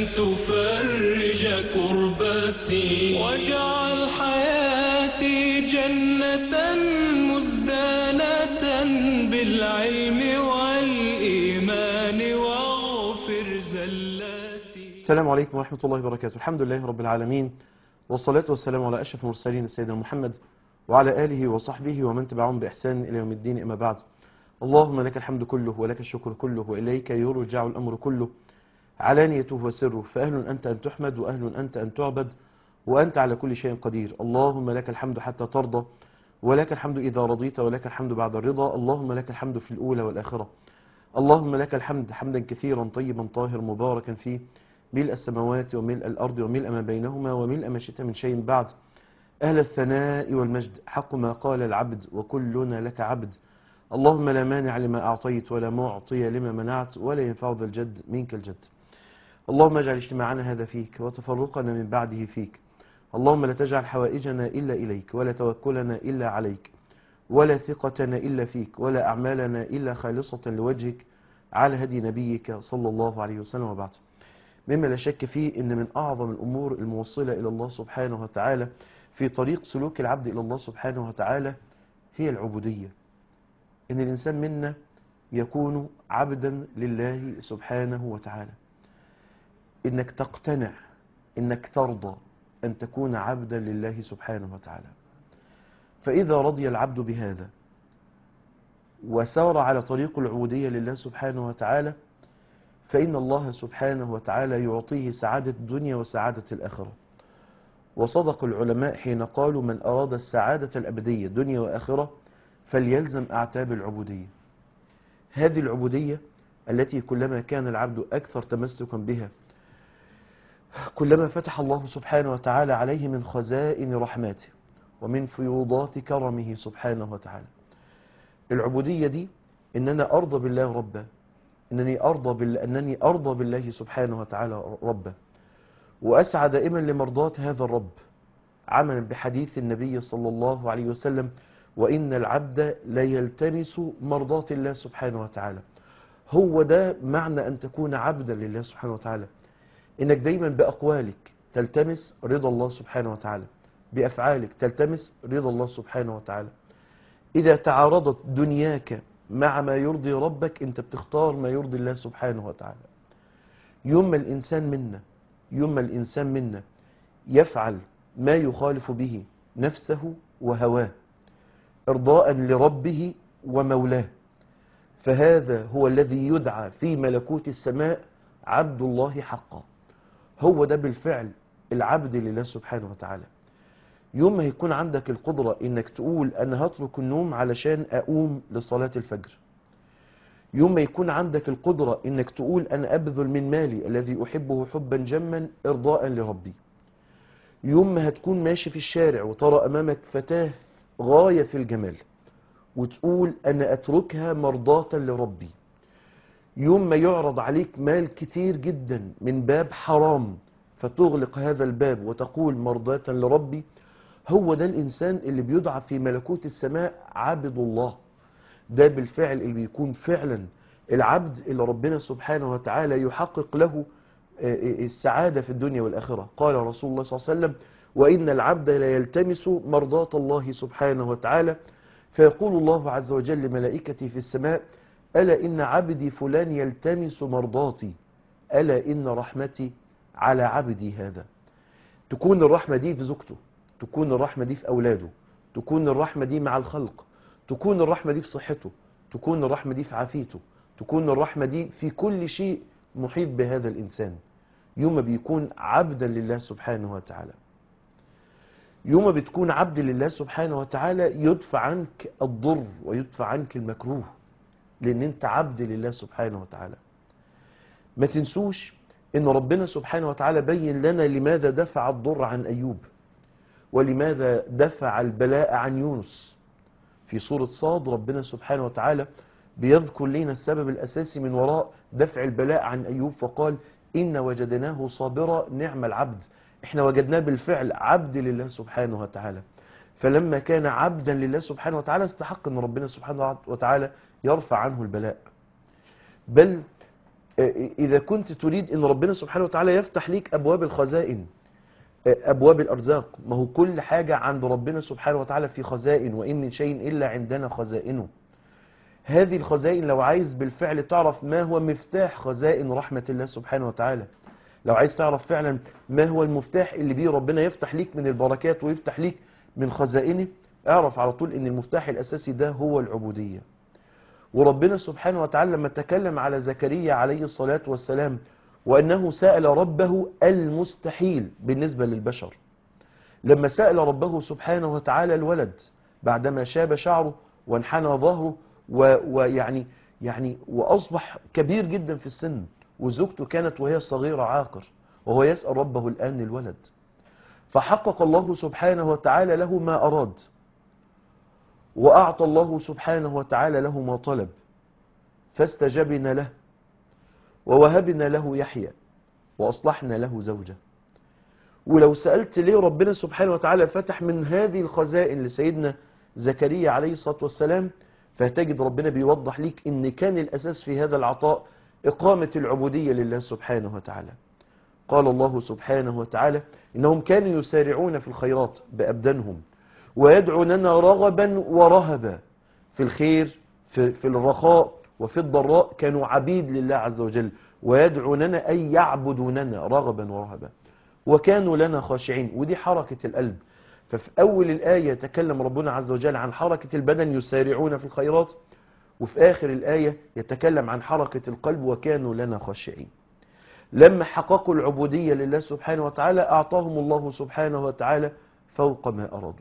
تفرج كربتي واجعل حياتي جنة مزدانة بالعلم والإيمان واغفر زلاتي السلام عليكم ورحمة الله وبركاته الحمد لله رب العالمين والصلاة والسلام على أشرف المرسلين سيدنا محمد وعلى آله وصحبه ومن تبعهم بإحسان إلى يوم الدين أما بعد اللهم لك الحمد كله ولك الشكر كله وإليك يرجع الأمر كله علانيته وسره فأهل أنت أن تحمد وأهل أنت أن تعبد وأنت على كل شيء قدير اللهم لك الحمد حتى ترضى ولك الحمد إذا رضيت ولك الحمد بعد الرضا اللهم لك الحمد في الأولى والآخرة اللهم لك الحمد حمدا كثيرا طيبا طاهر مباركا فيه ملء السماوات وملء الأرض وملء ما بينهما وملء ما شئت من شيء بعد أهل الثناء والمجد حق ما قال العبد وكلنا لك عبد اللهم لا مانع لما أعطيت ولا معطي لما منعت ولا ينفع ذا الجد منك الجد اللهم اجعل اجتماعنا هذا فيك وتفرقنا من بعده فيك اللهم لا تجعل حوائجنا إلا إليك ولا توكلنا إلا عليك ولا ثقتنا إلا فيك ولا أعمالنا إلا خالصة لوجهك على هدي نبيك صلى الله عليه وسلم وبعد مما لا شك فيه ان من اعظم الامور الموصله الى الله سبحانه وتعالى في طريق سلوك العبد الى الله سبحانه وتعالى هي العبوديه ان الانسان منا يكون عبدا لله سبحانه وتعالى انك تقتنع انك ترضى ان تكون عبدا لله سبحانه وتعالى فاذا رضي العبد بهذا وسار على طريق العبوديه لله سبحانه وتعالى فإن الله سبحانه وتعالى يعطيه سعادة الدنيا وسعادة الآخرة وصدق العلماء حين قالوا من أراد السعادة الأبدية دنيا وآخرة فليلزم أعتاب العبودية هذه العبودية التي كلما كان العبد أكثر تمسكا بها كلما فتح الله سبحانه وتعالى عليه من خزائن رحماته ومن فيوضات كرمه سبحانه وتعالى العبودية دي إن أنا أرضى بالله ربا انني ارضى بال... انني ارضى بالله سبحانه وتعالى ربا واسعى دائما لمرضاة هذا الرب عملا بحديث النبي صلى الله عليه وسلم وان العبد لا يلتمس مرضاة الله سبحانه وتعالى هو ده معنى ان تكون عبدا لله سبحانه وتعالى انك دايما باقوالك تلتمس رضا الله سبحانه وتعالى بافعالك تلتمس رضا الله سبحانه وتعالى اذا تعارضت دنياك مع ما يرضي ربك انت بتختار ما يرضي الله سبحانه وتعالى يوم ما الانسان منا يوم ما الانسان منا يفعل ما يخالف به نفسه وهواه ارضاء لربه ومولاه فهذا هو الذي يدعى في ملكوت السماء عبد الله حقا هو ده بالفعل العبد لله سبحانه وتعالى يوم ما يكون عندك القدرة انك تقول انا هترك النوم علشان اقوم لصلاة الفجر يوم ما يكون عندك القدرة انك تقول انا ابذل من مالي الذي احبه حبا جما ارضاء لربي يوم ما هتكون ماشي في الشارع وترى امامك فتاة غاية في الجمال وتقول انا اتركها مرضاة لربي يوم ما يعرض عليك مال كتير جدا من باب حرام فتغلق هذا الباب وتقول مرضاة لربي هو ده الإنسان اللي بيدعى في ملكوت السماء عبد الله ده بالفعل اللي بيكون فعلا العبد اللي ربنا سبحانه وتعالى يحقق له السعادة في الدنيا والآخرة قال رسول الله صلى الله عليه وسلم وإن العبد لا يلتمس مرضاة الله سبحانه وتعالى فيقول الله عز وجل لملائكته في السماء ألا إن عبدي فلان يلتمس مرضاتي ألا إن رحمتي على عبدي هذا تكون الرحمة دي في زوجته تكون الرحمة دي في أولاده تكون الرحمة دي مع الخلق تكون الرحمة دي في صحته تكون الرحمة دي في عافيته تكون الرحمة دي في كل شيء محيط بهذا الإنسان يوم ما بيكون عبدا لله سبحانه وتعالى يوم ما بتكون عبد لله سبحانه وتعالى يدفع عنك الضر ويدفع عنك المكروه لأن أنت عبد لله سبحانه وتعالى ما تنسوش ان ربنا سبحانه وتعالى بين لنا لماذا دفع الضر عن أيوب ولماذا دفع البلاء عن يونس في سورة صاد ربنا سبحانه وتعالى بيذكر لنا السبب الأساسي من وراء دفع البلاء عن أيوب فقال إن وجدناه صابرا نعم العبد احنا وجدناه بالفعل عبد لله سبحانه وتعالى فلما كان عبدا لله سبحانه وتعالى استحق ان ربنا سبحانه وتعالى يرفع عنه البلاء بل إذا كنت تريد أن ربنا سبحانه وتعالى يفتح ليك أبواب الخزائن أبواب الأرزاق ما هو كل حاجة عند ربنا سبحانه وتعالى في خزائن وإن من شيء إلا عندنا خزائنه هذه الخزائن لو عايز بالفعل تعرف ما هو مفتاح خزائن رحمة الله سبحانه وتعالى لو عايز تعرف فعلا ما هو المفتاح اللي بيه ربنا يفتح ليك من البركات ويفتح ليك من خزائنه اعرف على طول ان المفتاح الاساسي ده هو العبودية وربنا سبحانه وتعالى لما تكلم على زكريا عليه الصلاة والسلام وأنه سأل ربه المستحيل بالنسبة للبشر لما سأل ربه سبحانه وتعالى الولد بعدما شاب شعره وانحنى ظهره ويعني يعني وأصبح كبير جدا في السن وزوجته كانت وهي صغيرة عاقر وهو يسأل ربه الآن الولد فحقق الله سبحانه وتعالى له ما أراد وأعطى الله سبحانه وتعالى له ما طلب فاستجبنا له ووهبنا له يحيى وأصلحنا له زوجة ولو سألت ليه ربنا سبحانه وتعالى فتح من هذه الخزائن لسيدنا زكريا عليه الصلاة والسلام فهتجد ربنا بيوضح ليك ان كان الأساس في هذا العطاء إقامة العبودية لله سبحانه وتعالى قال الله سبحانه وتعالى إنهم كانوا يسارعون في الخيرات بأبدانهم ويدعوننا رغبا ورهبا في الخير في, في الرخاء وفي الضراء كانوا عبيد لله عز وجل ويدعوننا أي يعبدوننا رغبا ورهبا وكانوا لنا خاشعين ودي حركة القلب ففي أول الآية تكلم ربنا عز وجل عن حركة البدن يسارعون في الخيرات وفي آخر الآية يتكلم عن حركة القلب وكانوا لنا خاشعين لما حققوا العبودية لله سبحانه وتعالى أعطاهم الله سبحانه وتعالى فوق ما أرادوا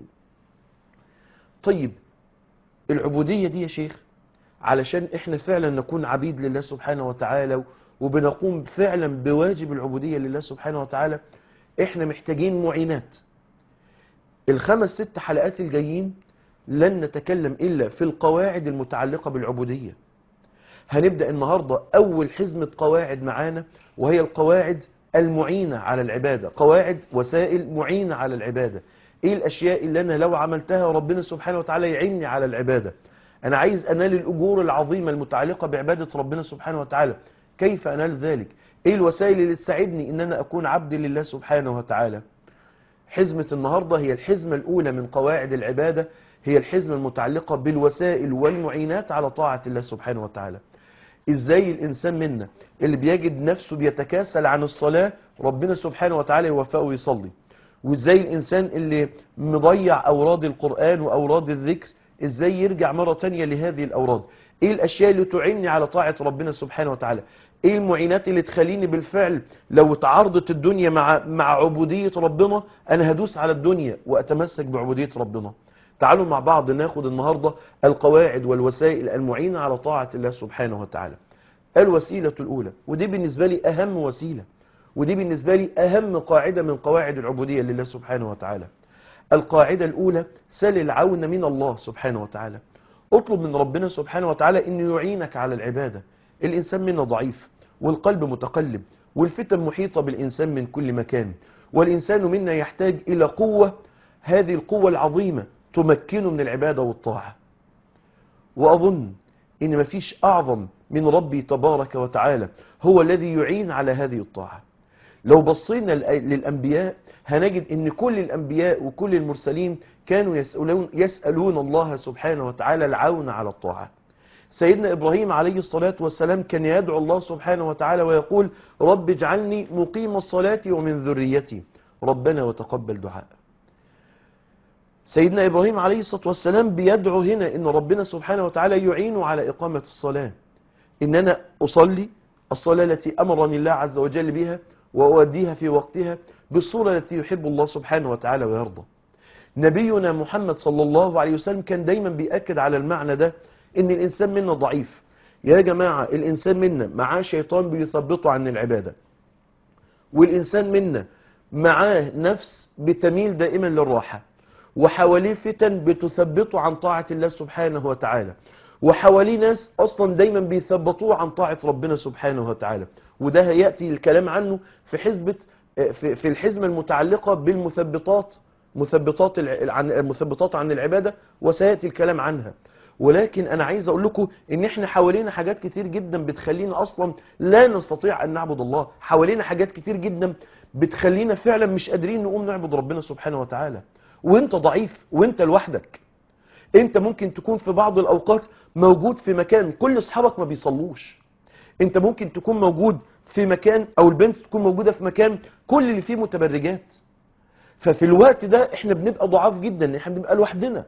طيب العبودية دي يا شيخ علشان احنا فعلا نكون عبيد لله سبحانه وتعالى وبنقوم فعلا بواجب العبودية لله سبحانه وتعالى احنا محتاجين معينات الخمس ست حلقات الجايين لن نتكلم إلا في القواعد المتعلقة بالعبودية هنبدأ النهاردة أول حزمة قواعد معانا وهي القواعد المعينة على العبادة قواعد وسائل معينة على العبادة ايه الاشياء اللي انا لو عملتها ربنا سبحانه وتعالى يعيني على العبادة انا عايز انال الاجور العظيمة المتعلقة بعبادة ربنا سبحانه وتعالى كيف انال ذلك ايه الوسائل اللي تساعدني ان انا اكون عبد لله سبحانه وتعالى حزمة النهاردة هي الحزمة الاولى من قواعد العبادة هي الحزمة المتعلقة بالوسائل والمعينات على طاعة الله سبحانه وتعالى ازاي الانسان منا اللي بيجد نفسه بيتكاسل عن الصلاة ربنا سبحانه وتعالى يوفقه يصلي وازاي الانسان اللي مضيع اوراد القرآن واوراد الذكر ازاي يرجع مرة تانية لهذه الاوراد ايه الاشياء اللي تعني على طاعة ربنا سبحانه وتعالى ايه المعينات اللي تخليني بالفعل لو اتعرضت الدنيا مع مع عبودية ربنا انا هدوس على الدنيا واتمسك بعبودية ربنا تعالوا مع بعض ناخد النهاردة القواعد والوسائل المعينة على طاعة الله سبحانه وتعالى الوسيلة الأولى ودي بالنسبة لي أهم وسيلة ودي بالنسبة لي أهم قاعدة من قواعد العبودية لله سبحانه وتعالى القاعدة الأولى سل العون من الله سبحانه وتعالى اطلب من ربنا سبحانه وتعالى أنه يعينك على العبادة الإنسان منا ضعيف والقلب متقلب والفتن محيطة بالإنسان من كل مكان والإنسان منا يحتاج إلى قوة هذه القوة العظيمة تمكنه من العبادة والطاعة وأظن إن مفيش أعظم من ربي تبارك وتعالى هو الذي يعين على هذه الطاعة لو بصينا للأنبياء هنجد أن كل الأنبياء وكل المرسلين كانوا يسألون, يسألون الله سبحانه وتعالى العون على الطاعة سيدنا إبراهيم عليه الصلاة والسلام كان يدعو الله سبحانه وتعالى ويقول رب اجعلني مقيم الصلاة ومن ذريتي ربنا وتقبل دعاء سيدنا إبراهيم عليه الصلاة والسلام بيدعو هنا إن ربنا سبحانه وتعالى يعينه على إقامة الصلاة إن أنا أصلي الصلاة التي أمرني الله عز وجل بها وأوديها في وقتها بالصورة التي يحب الله سبحانه وتعالى ويرضى نبينا محمد صلى الله عليه وسلم كان دايما بيأكد على المعنى ده إن الإنسان منا ضعيف يا جماعة الإنسان منا معاه شيطان بيثبطه عن العبادة والإنسان منا معاه نفس بتميل دائما للراحة وحواليه فتن بتثبطه عن طاعة الله سبحانه وتعالى وحواليه ناس أصلا دايما بيثبطوه عن طاعة ربنا سبحانه وتعالى وده هيأتي الكلام عنه في حزبة في في الحزمة المتعلقة بالمثبطات مثبطات عن المثبطات عن العبادة وسيأتي الكلام عنها ولكن انا عايز اقول لكم ان احنا حوالينا حاجات كتير جدا بتخلينا اصلا لا نستطيع ان نعبد الله حوالينا حاجات كتير جدا بتخلينا فعلا مش قادرين نقوم نعبد ربنا سبحانه وتعالى وانت ضعيف وانت لوحدك انت ممكن تكون في بعض الاوقات موجود في مكان كل اصحابك ما بيصلوش انت ممكن تكون موجود في مكان او البنت تكون موجودة في مكان كل اللي فيه متبرجات ففي الوقت ده احنا بنبقى ضعاف جدا احنا بنبقى لوحدنا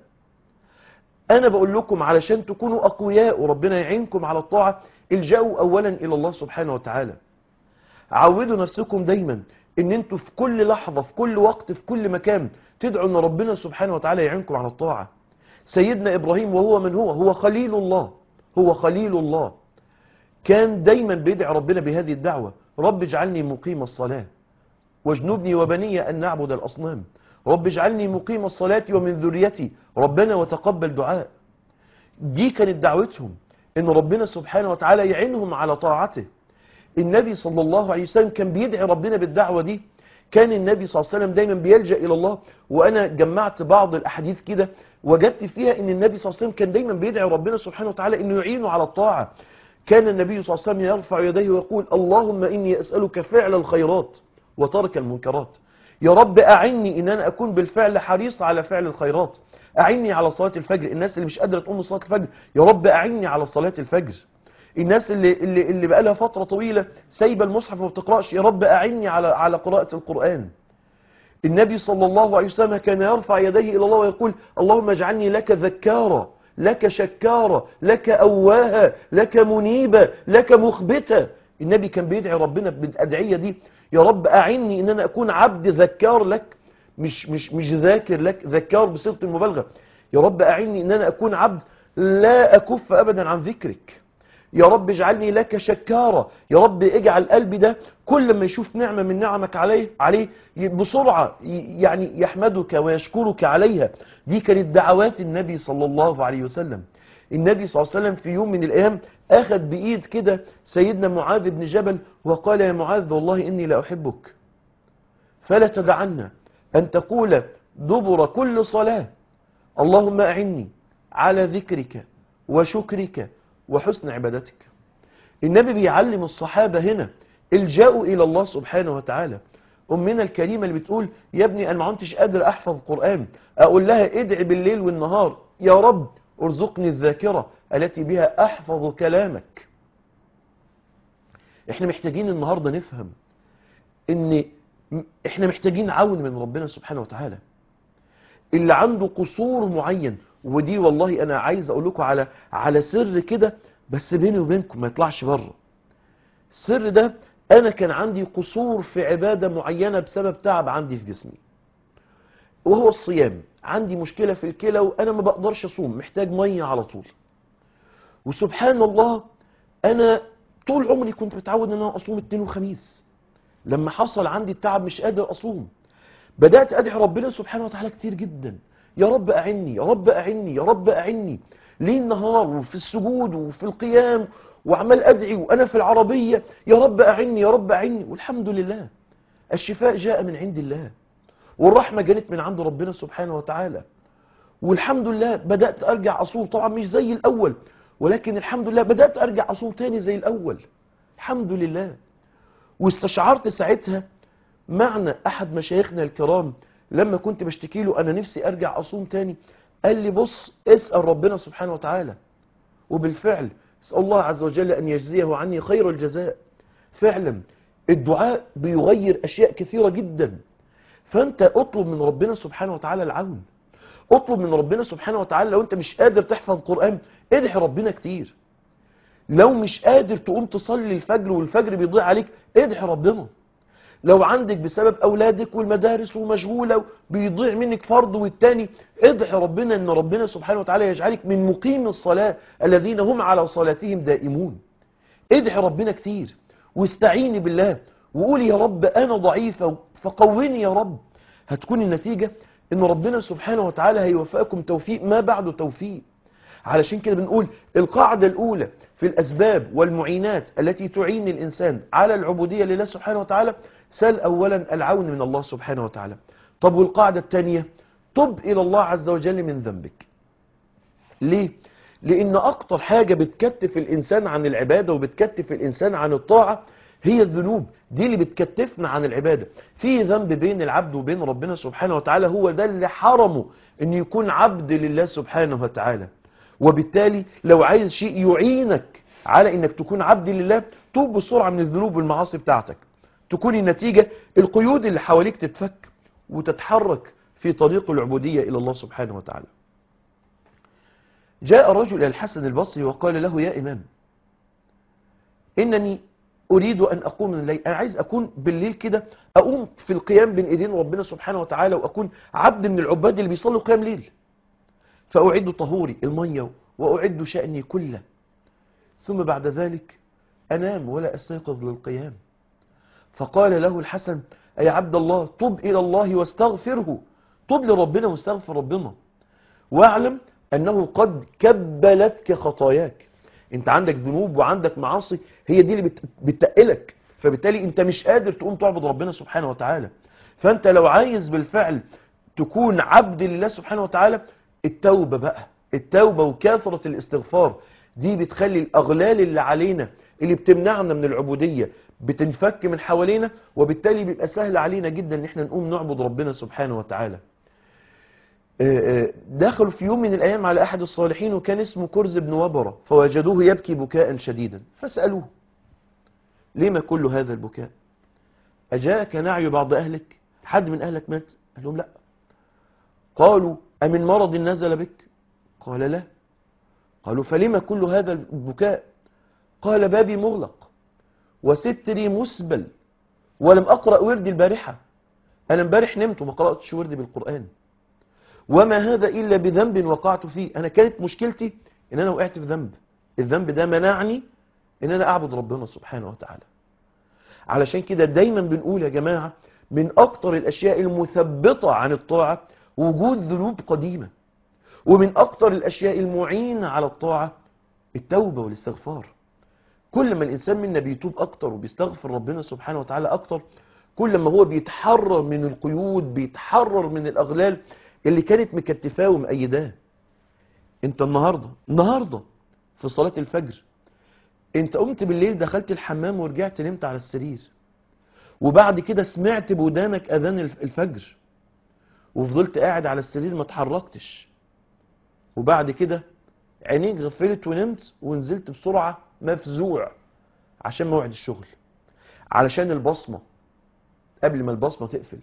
انا بقول لكم علشان تكونوا اقوياء وربنا يعينكم على الطاعة الجأوا اولا الى الله سبحانه وتعالى عودوا نفسكم دايما ان انتوا في كل لحظة في كل وقت في كل مكان تدعوا ان ربنا سبحانه وتعالى يعينكم على الطاعة سيدنا ابراهيم وهو من هو هو خليل الله هو خليل الله كان دايما بيدعي ربنا بهذه الدعوة رب اجعلني مقيم الصلاة واجنبني وبني أن نعبد الأصنام رب اجعلني مقيم الصلاة ومن ذريتي ربنا وتقبل دعاء دي كانت دعوتهم ان ربنا سبحانه وتعالى يعينهم على طاعته النبي صلى الله عليه وسلم كان بيدعي ربنا بالدعوة دي كان النبي صلى الله عليه وسلم دايما بيلجأ إلى الله وأنا جمعت بعض الأحاديث كده وجدت فيها ان النبي صلى الله عليه وسلم كان دايما بيدعي ربنا سبحانه وتعالى انه يعينه على الطاعة كان النبي صلى الله عليه وسلم يرفع يديه ويقول اللهم إني أسألك فعل الخيرات وترك المنكرات يا رب أعني إن أنا أكون بالفعل حريص على فعل الخيرات أعني على صلاة الفجر الناس اللي مش قادرة تقوم صلاة الفجر يا رب أعني على صلاة الفجر الناس اللي اللي اللي بقالها فترة طويلة سايبه المصحف وما بتقرأش يا رب أعني على على قراءة القرآن النبي صلى الله عليه وسلم كان يرفع يديه إلى الله ويقول اللهم اجعلني لك ذكارا لك شكارا لك أواها لك منيبا لك مخبتا النبي كان بيدعي ربنا بالأدعية دي يا رب أعني إن أنا أكون عبد ذكار لك مش مش مش ذاكر لك ذكار بصيغة المبالغة يا رب أعني إن أنا أكون عبد لا أكف أبدا عن ذكرك يا رب اجعلني لك شكارا يا رب اجعل قلبي ده كل ما يشوف نعمة من نعمك عليه عليه بسرعة يعني يحمدك ويشكرك عليها دي كانت دعوات النبي صلى الله عليه وسلم النبي صلى الله عليه وسلم في يوم من الأيام أخذ بإيد كده سيدنا معاذ بن جبل وقال يا معاذ والله إني لا أحبك فلا تدعنا أن تقول دبر كل صلاة اللهم أعني على ذكرك وشكرك وحسن عبادتك النبي بيعلم الصحابة هنا الجاءوا إلى الله سبحانه وتعالى أمنا الكريمة اللي بتقول يا ابني أنا ما عدتش قادر أحفظ قرآن أقول لها ادعي بالليل والنهار يا رب ارزقني الذاكرة التي بها أحفظ كلامك احنا محتاجين النهاردة نفهم ان احنا محتاجين عون من ربنا سبحانه وتعالى اللي عنده قصور معين ودي والله انا عايز اقول لكم على على سر كده بس بيني وبينكم ما يطلعش بره السر ده انا كان عندي قصور في عبادة معينة بسبب تعب عندي في جسمي وهو الصيام عندي مشكلة في الكلى وانا ما بقدرش اصوم محتاج مية على طول وسبحان الله انا طول عمري كنت متعود ان انا اصوم اثنين وخميس لما حصل عندي التعب مش قادر اصوم بدأت ادعي ربنا سبحانه وتعالى كتير جدا يا رب أعني يا رب أعني يا رب أعني ليل نهار وفي السجود وفي القيام وعمال أدعي وأنا في العربية يا رب أعني يا رب أعني والحمد لله الشفاء جاء من عند الله والرحمة جانت من عند ربنا سبحانه وتعالى والحمد لله بدأت أرجع أصوم طبعا مش زي الأول ولكن الحمد لله بدأت أرجع أصوم تاني زي الأول الحمد لله واستشعرت ساعتها معنى أحد مشايخنا الكرام لما كنت بشتكي له أنا نفسي أرجع أصوم تاني قال لي بص اسأل ربنا سبحانه وتعالى وبالفعل اسأل الله عز وجل أن يجزيه عني خير الجزاء فعلا الدعاء بيغير أشياء كثيرة جدا فأنت اطلب من ربنا سبحانه وتعالى العون اطلب من ربنا سبحانه وتعالى لو أنت مش قادر تحفظ قرآن ادعي ربنا كتير لو مش قادر تقوم تصلي الفجر والفجر بيضيع عليك ادعي ربنا لو عندك بسبب أولادك والمدارس ومشغولة بيضيع منك فرض والتاني ادعي ربنا أن ربنا سبحانه وتعالى يجعلك من مقيم الصلاة الذين هم على صلاتهم دائمون ادعي ربنا كتير واستعيني بالله وقولي يا رب أنا ضعيفة فقوني يا رب هتكون النتيجة أن ربنا سبحانه وتعالى هيوفقكم توفيق ما بعده توفيق علشان كده بنقول القاعدة الأولى في الأسباب والمعينات التي تعين الإنسان على العبودية لله سبحانه وتعالى سل أولا العون من الله سبحانه وتعالى طب والقاعدة الثانية تب إلى الله عز وجل من ذنبك ليه؟ لان اكتر حاجة بتكتف الانسان عن العبادة وبتكتف الانسان عن الطاعة هي الذنوب دي اللي بتكتفنا عن العبادة في ذنب بين العبد وبين ربنا سبحانه وتعالى هو ده اللي حرمه ان يكون عبد لله سبحانه وتعالى وبالتالي لو عايز شيء يعينك على انك تكون عبد لله توب بسرعة من الذنوب والمعاصي بتاعتك تكون النتيجة القيود اللي حواليك تتفك وتتحرك في طريق العبودية إلى الله سبحانه وتعالى جاء رجل إلى الحسن البصري وقال له يا إمام إنني أريد أن أقوم من الليل أنا عايز أكون بالليل كده أقوم في القيام بين إيدين ربنا سبحانه وتعالى وأكون عبد من العباد اللي بيصلوا قيام ليل فأعد طهوري المية وأعد شأني كله ثم بعد ذلك أنام ولا أستيقظ للقيام فقال له الحسن أي عبد الله طب إلى الله واستغفره طب لربنا واستغفر ربنا واعلم أنه قد كبلتك خطاياك انت عندك ذنوب وعندك معاصي هي دي اللي بت- بتقلك فبالتالي انت مش قادر تقوم تعبد ربنا سبحانه وتعالى فانت لو عايز بالفعل تكون عبد لله سبحانه وتعالى التوبة بقى التوبة وكثرة الاستغفار دي بتخلي الأغلال اللي علينا اللي بتمنعنا من العبودية بتنفك من حوالينا وبالتالي بيبقى سهل علينا جدا ان احنا نقوم نعبد ربنا سبحانه وتعالى آه، آه، دخلوا في يوم من الأيام على أحد الصالحين وكان اسمه كرز بن وبرة فوجدوه يبكي بكاء شديدا فسألوه لما كل هذا البكاء أجاءك نعي بعض أهلك حد من أهلك مات قال لهم لا قالوا أمن مرض نزل بك قال لا قالوا فلما كل هذا البكاء قال بابي مغلق وستري مسبل ولم أقرأ وردي البارحة أنا امبارح نمت وما قرأتش وردي بالقرآن وما هذا إلا بذنب وقعت فيه أنا كانت مشكلتي إن أنا وقعت في ذنب الذنب ده منعني إن أنا أعبد ربنا سبحانه وتعالى علشان كده دايما بنقول يا جماعة من أكتر الأشياء المثبطة عن الطاعة وجود ذنوب قديمة ومن أكتر الأشياء المعينة على الطاعة التوبة والاستغفار كل ما الإنسان منا بيتوب أكتر وبيستغفر ربنا سبحانه وتعالى أكتر كل ما هو بيتحرر من القيود بيتحرر من الأغلال اللي كانت مكتفاه ومأيداه انت النهاردة النهاردة في صلاة الفجر انت قمت بالليل دخلت الحمام ورجعت نمت على السرير وبعد كده سمعت بودانك اذان الف- الفجر وفضلت قاعد على السرير ما اتحركتش وبعد كده عينيك غفلت ونمت ونزلت بسرعة مفزوع عشان موعد الشغل علشان البصمة قبل ما البصمة تقفل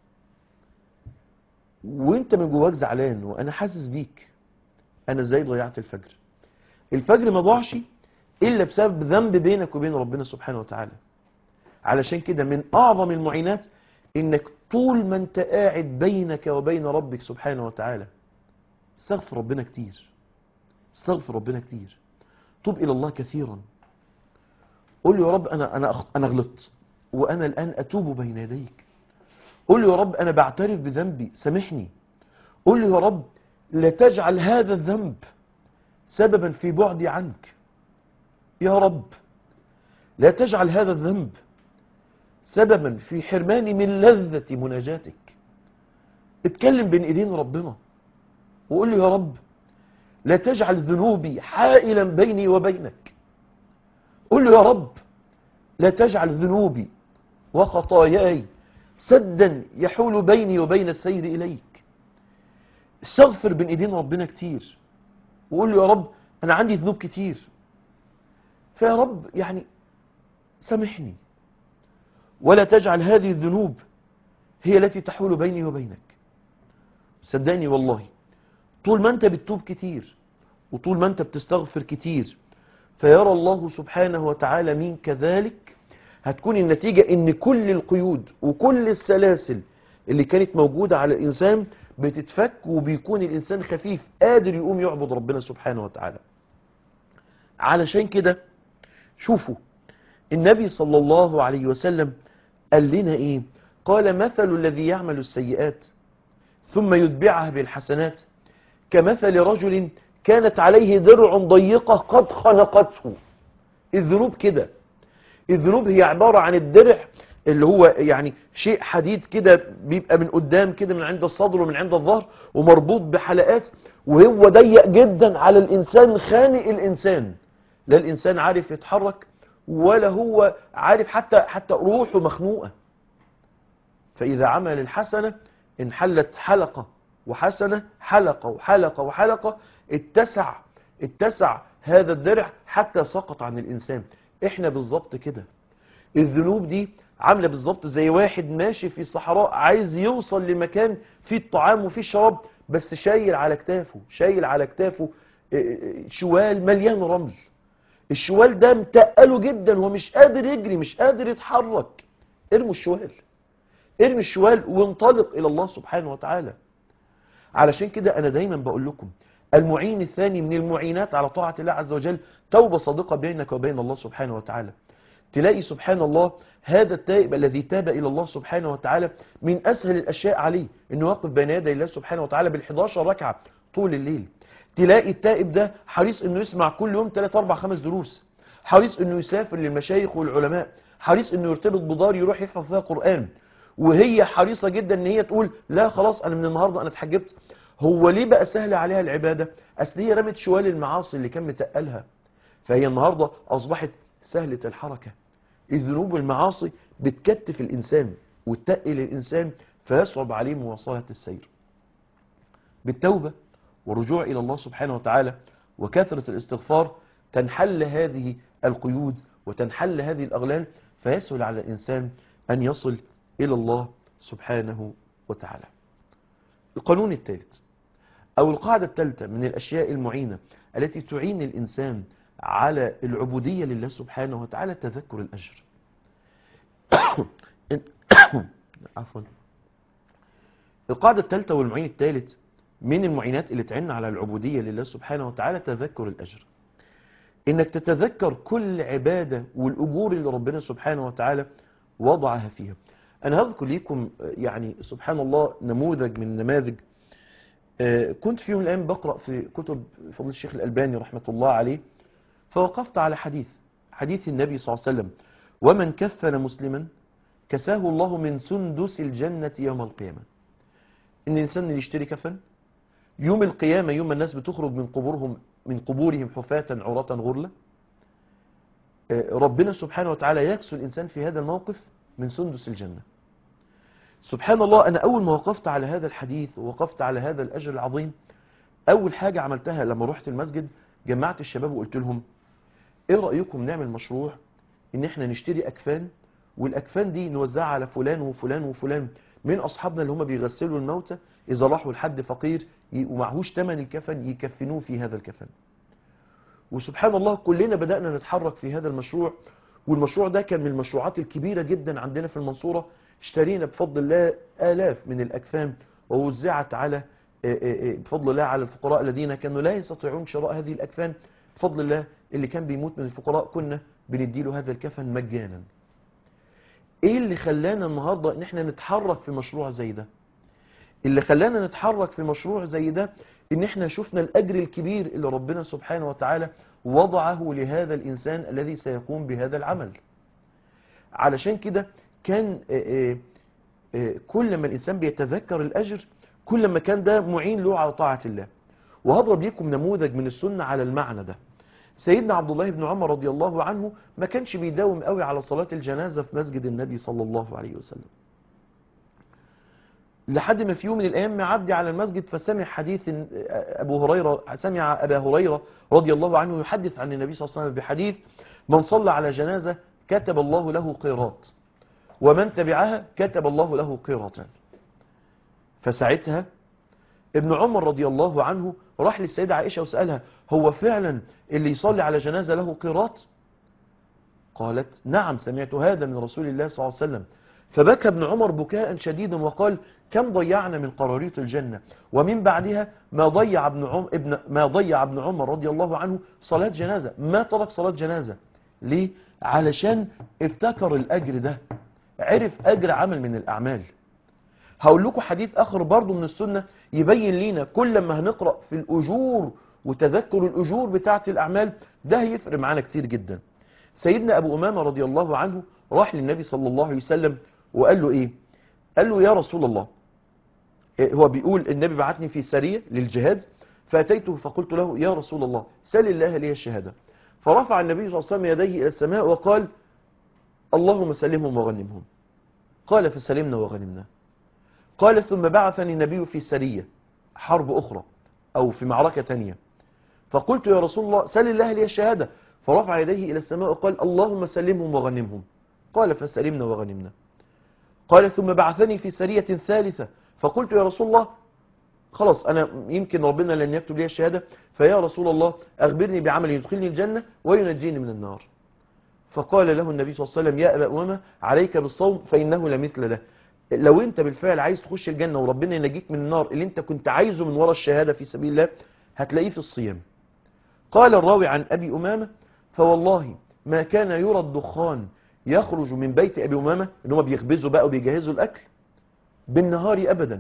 وانت من جواك زعلان وانا حاسس بيك انا ازاي ضيعت الفجر الفجر ما ضاعش الا بسبب ذنب بينك وبين ربنا سبحانه وتعالى علشان كده من اعظم المعينات انك طول ما انت قاعد بينك وبين ربك سبحانه وتعالى استغفر ربنا كتير استغفر ربنا كتير توب الى الله كثيرا قول له يا رب انا انا أخ- انا غلطت وانا الان اتوب بين يديك قول له يا رب انا بعترف بذنبي سامحني قول له يا رب لا تجعل هذا الذنب سببا في بعدي عنك يا رب لا تجعل هذا الذنب سببا في حرماني من لذة مناجاتك اتكلم بين ايدين ربنا وقول له يا رب لا تجعل ذنوبي حائلا بيني وبينك قل له يا رب لا تجعل ذنوبي وخطاياي سدا يحول بيني وبين السير إليك استغفر بين ايدين ربنا كتير وقول له يا رب انا عندي ذنوب كتير فيا رب يعني سامحني ولا تجعل هذه الذنوب هي التي تحول بيني وبينك صدقني والله طول ما انت بتتوب كتير وطول ما انت بتستغفر كتير فيرى الله سبحانه وتعالى منك ذلك هتكون النتيجة ان كل القيود وكل السلاسل اللي كانت موجودة على الانسان بتتفك وبيكون الانسان خفيف قادر يقوم يعبد ربنا سبحانه وتعالى علشان كده شوفوا النبي صلى الله عليه وسلم قال لنا ايه قال مثل الذي يعمل السيئات ثم يتبعها بالحسنات كمثل رجل كانت عليه درع ضيقة قد خنقته الذنوب كده الذنوب هي عبارة عن الدرع اللي هو يعني شيء حديد كده بيبقى من قدام كده من عند الصدر ومن عند الظهر ومربوط بحلقات وهو ضيق جدا على الإنسان خانق الإنسان لا الإنسان عارف يتحرك ولا هو عارف حتى حتى روحه مخنوقة فإذا عمل الحسنة انحلت حلقة وحسنة حلقة وحلقة وحلقة اتسع اتسع هذا الدرع حتى سقط عن الإنسان احنا بالظبط كده الذنوب دي عاملة بالظبط زي واحد ماشي في الصحراء عايز يوصل لمكان فيه الطعام وفيه الشراب بس شايل على كتافه شايل على كتافه اه، اه، شوال مليان رمل الشوال ده متقله جدا ومش قادر يجري مش قادر يتحرك ارموا الشوال ارمي الشوال وانطلق الى الله سبحانه وتعالى علشان كده انا دايما بقول لكم المعين الثاني من المعينات على طاعة الله عز وجل توبة صادقة بينك وبين الله سبحانه وتعالى تلاقي سبحان الله هذا التائب الذي تاب إلى الله سبحانه وتعالى من أسهل الأشياء عليه أنه يقف بين يدي الله سبحانه وتعالى بال11 ركعة طول الليل تلاقي التائب ده حريص أنه يسمع كل يوم 3 4 5 دروس حريص أنه يسافر للمشايخ والعلماء حريص أنه يرتبط بدار يروح يحفظ فيها قرآن وهي حريصة جدا ان هي تقول لا خلاص انا من النهاردة انا اتحجبت هو ليه بقى سهل عليها العبادة اصل هي رمت شوال المعاصي اللي كان متقلها فهي النهاردة اصبحت سهلة الحركة الذنوب والمعاصي بتكتف الانسان وتقل الانسان فيصعب عليه مواصلة السير بالتوبة والرجوع الى الله سبحانه وتعالى وكثرة الاستغفار تنحل هذه القيود وتنحل هذه الاغلال فيسهل على الانسان ان يصل إلى الله سبحانه وتعالى القانون الثالث أو القاعدة الثالثة من الأشياء المعينة التي تعين الإنسان على العبودية لله سبحانه وتعالى تذكر الأجر عفوا القاعدة الثالثة والمعين الثالث من المعينات اللي تعين على العبودية لله سبحانه وتعالى تذكر الأجر إنك تتذكر كل عبادة والأجور اللي ربنا سبحانه وتعالى وضعها فيها أنا هذكر لكم يعني سبحان الله نموذج من النماذج كنت في يوم من الأيام بقرأ في كتب فضل الشيخ الألباني رحمة الله عليه فوقفت على حديث حديث النبي صلى الله عليه وسلم ومن كفن مسلما كساه الله من سندس الجنة يوم القيامة إن الإنسان اللي يشتري كفن يوم القيامة يوم الناس بتخرج من قبورهم من قبورهم حفاة عراة غرلة ربنا سبحانه وتعالى يكسو الإنسان في هذا الموقف من سندس الجنة سبحان الله أنا أول ما وقفت على هذا الحديث ووقفت على هذا الأجر العظيم أول حاجة عملتها لما رحت المسجد جمعت الشباب وقلت لهم إيه رأيكم نعمل مشروع إن إحنا نشتري أكفان والأكفان دي نوزعها على فلان وفلان وفلان من أصحابنا اللي هم بيغسلوا الموتى إذا راحوا لحد فقير ومعهوش تمن الكفن يكفنوه في هذا الكفن وسبحان الله كلنا بدأنا نتحرك في هذا المشروع والمشروع ده كان من المشروعات الكبيرة جدا عندنا في المنصورة اشترينا بفضل الله آلاف من الأكفان ووزعت على بفضل الله على الفقراء الذين كانوا لا يستطيعون شراء هذه الأكفان بفضل الله اللي كان بيموت من الفقراء كنا بنديله هذا الكفن مجانا ايه اللي خلانا النهاردة ان احنا نتحرك في مشروع زي ده اللي خلانا نتحرك في مشروع زي ده ان احنا شفنا الاجر الكبير اللي ربنا سبحانه وتعالى وضعه لهذا الانسان الذي سيقوم بهذا العمل علشان كده كان آآ آآ كل ما الانسان بيتذكر الاجر كل ما كان ده معين له على طاعة الله وهضرب لكم نموذج من السنة على المعنى ده سيدنا عبد الله بن عمر رضي الله عنه ما كانش بيداوم قوي على صلاة الجنازة في مسجد النبي صلى الله عليه وسلم لحد ما في يوم من الأيام معدي على المسجد فسمع حديث أبو هريرة سمع أبا هريرة رضي الله عنه يحدث عن النبي صلى الله عليه وسلم بحديث من صلى على جنازة كتب الله له قيراط ومن تبعها كتب الله له قيراطان فساعتها ابن عمر رضي الله عنه راح للسيدة عائشة وسألها هو فعلا اللي يصلي على جنازة له قيراط قالت نعم سمعت هذا من رسول الله صلى الله عليه وسلم فبكى ابن عمر بكاء شديدا وقال كم ضيعنا من قراريط الجنة ومن بعدها ما ضيع ابن عمر ابن ما ضيع ابن عمر رضي الله عنه صلاة جنازة ما ترك صلاة جنازة ليه علشان افتكر الأجر ده عرف أجر عمل من الأعمال هقول لكم حديث آخر برضو من السنة يبين لينا كل ما هنقرأ في الأجور وتذكر الأجور بتاعة الأعمال ده هيفرق معانا كتير جدا سيدنا أبو أمامة رضي الله عنه راح للنبي صلى الله عليه وسلم وقال له ايه قال له يا رسول الله إيه هو بيقول النبي بعتني في سرية للجهاد فأتيته فقلت له يا رسول الله سل الله لي الشهادة فرفع النبي صلى الله عليه وسلم يديه إلى السماء وقال اللهم سلمهم وغنمهم قال فسلمنا وغنمنا قال ثم بعثني النبي في سرية حرب أخرى أو في معركة تانية فقلت يا رسول الله سل الله لي الشهادة فرفع يديه إلى السماء وقال اللهم سلمهم وغنمهم قال فسلمنا وغنمنا قال ثم بعثني في سرية ثالثة فقلت يا رسول الله خلاص أنا يمكن ربنا لن يكتب لي الشهادة فيا رسول الله أخبرني بعمل يدخلني الجنة وينجيني من النار فقال له النبي صلى الله عليه وسلم يا أبا أمامة عليك بالصوم فإنه لمثل له لو انت بالفعل عايز تخش الجنة وربنا ينجيك من النار اللي انت كنت عايزه من وراء الشهادة في سبيل الله هتلاقيه في الصيام قال الراوي عن أبي أمامة فوالله ما كان يرى الدخان يخرج من بيت أبي أمامة ان هم بيخبزوا بقى وبيجهزوا الأكل بالنهار أبدا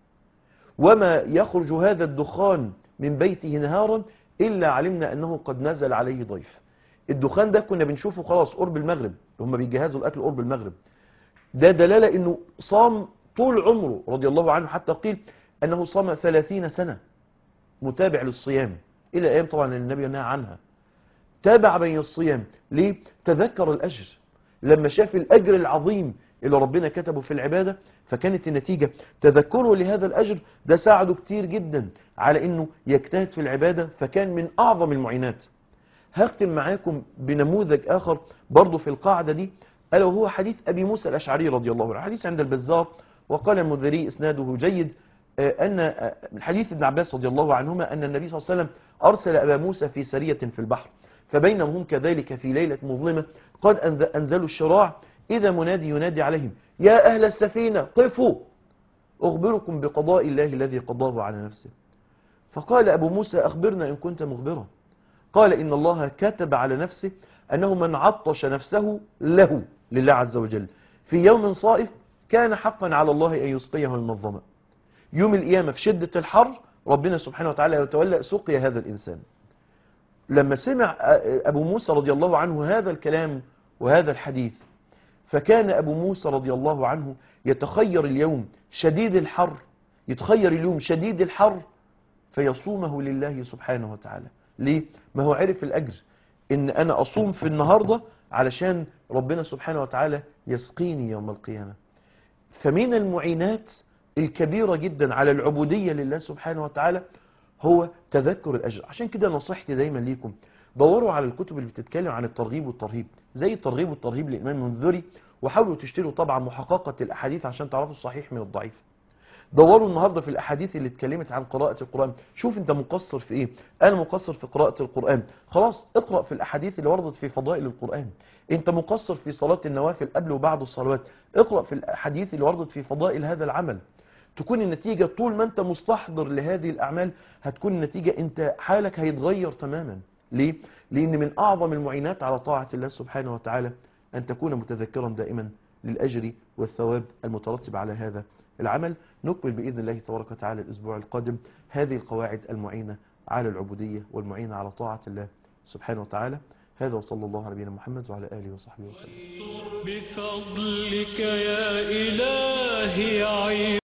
وما يخرج هذا الدخان من بيته نهارا إلا علمنا أنه قد نزل عليه ضيف الدخان ده كنا بنشوفه خلاص قرب المغرب هم بيجهزوا الأكل قرب المغرب ده دلالة أنه صام طول عمره رضي الله عنه حتى قيل أنه صام ثلاثين سنة متابع للصيام إلى أيام طبعا النبي نهى عنها تابع بين الصيام ليه؟ تذكر الأجر لما شاف الأجر العظيم اللي ربنا كتبه في العبادة فكانت النتيجة تذكره لهذا الأجر ده ساعده كتير جدا على أنه يجتهد في العبادة فكان من أعظم المعينات هختم معاكم بنموذج آخر برضو في القاعدة دي ألا وهو حديث أبي موسى الأشعري رضي الله عنه حديث عند البزار وقال المذري إسناده جيد أن من حديث ابن عباس رضي الله عنهما أن النبي صلى الله عليه وسلم أرسل أبا موسى في سرية في البحر فبينهم هم كذلك في ليلة مظلمة قد أنزلوا الشراع إذا منادي ينادي عليهم يا أهل السفينة قفوا أخبركم بقضاء الله الذي قضاه على نفسه فقال أبو موسى أخبرنا إن كنت مخبرا قال إن الله كتب على نفسه أنه من عطش نفسه له لله عز وجل في يوم صائف كان حقا على الله أن يسقيه المنظمة يوم القيامة في شدة الحر ربنا سبحانه وتعالى يتولى سقي هذا الإنسان لما سمع أبو موسى رضي الله عنه هذا الكلام وهذا الحديث فكان أبو موسى رضي الله عنه يتخير اليوم شديد الحر يتخير اليوم شديد الحر فيصومه لله سبحانه وتعالى ليه؟ ما هو عرف الأجر إن أنا أصوم في النهاردة علشان ربنا سبحانه وتعالى يسقيني يوم القيامة فمن المعينات الكبيرة جدا على العبودية لله سبحانه وتعالى هو تذكر الأجر عشان كده نصيحتي دايما ليكم دوروا على الكتب اللي بتتكلم عن الترغيب والترهيب زي الترغيب والترهيب للإمام المنذري وحاولوا تشتروا طبعا محققة الأحاديث عشان تعرفوا الصحيح من الضعيف دوروا النهاردة في الأحاديث اللي اتكلمت عن قراءة القرآن شوف انت مقصر في ايه انا مقصر في قراءة القرآن خلاص اقرأ في الأحاديث اللي وردت في فضائل القرآن انت مقصر في صلاة النوافل قبل وبعد الصلوات اقرأ في الأحاديث اللي وردت في فضائل هذا العمل تكون النتيجة طول ما انت مستحضر لهذه الأعمال هتكون النتيجة انت حالك هيتغير تماما ليه؟ لأن من أعظم المعينات على طاعة الله سبحانه وتعالى أن تكون متذكرا دائما للأجر والثواب المترتب على هذا العمل نكمل بإذن الله تبارك وتعالى الأسبوع القادم هذه القواعد المعينة على العبودية والمعينة على طاعة الله سبحانه وتعالى هذا وصلى الله على نبينا محمد وعلى آله وصحبه وسلم بفضلك يا إلهي عين